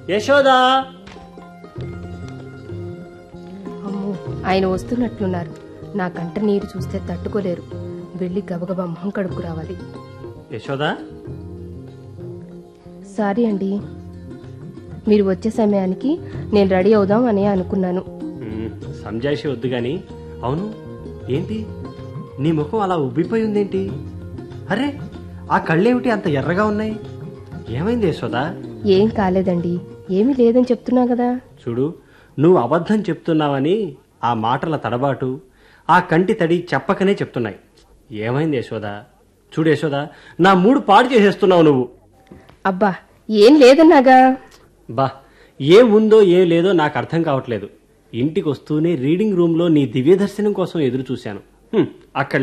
యశోదా అమ్మో ఆయన వస్తున్నట్లున్నారు నా కంట నీరు చూస్తే తట్టుకోలేరు వెళ్ళి గబగబా మొహం కడుక్కు రావాలి యశోదా సారీ అండి మీరు వచ్చే సమయానికి నేను రెడీ అవుదాం అని అనుకున్నాను మ్మ్, సంజాయిషి వద్దు గాని అవును ఏంటి నీ ముఖం అలా ఉబ్బిపోయి ఉందేంటి అరే ఆ కళ్ళేమిటి అంత ఎర్రగా ఉన్నాయి ఏమైంది యశోదా ఏం కాలేదండి ఏమీ లేదని చెప్తున్నా కదా చూడు నువ్వు అబద్ధం చెప్తున్నావని ఆ మాటల తడబాటు ఆ కంటి తడి చెప్పకనే చెప్తున్నాయి ఏమైంది యశోదా చూడు యశోదా నా మూడు పాడు చేసేస్తున్నావు నువ్వు అబ్బా ఏం లేదన్నాగా బా ఏం ఉందో ఏం లేదో నాకు అర్థం కావట్లేదు ఇంటికి వస్తూనే రీడింగ్ రూమ్లో నీ దివ్య దర్శనం కోసం ఎదురు చూశాను హ్మ్, అక్కడ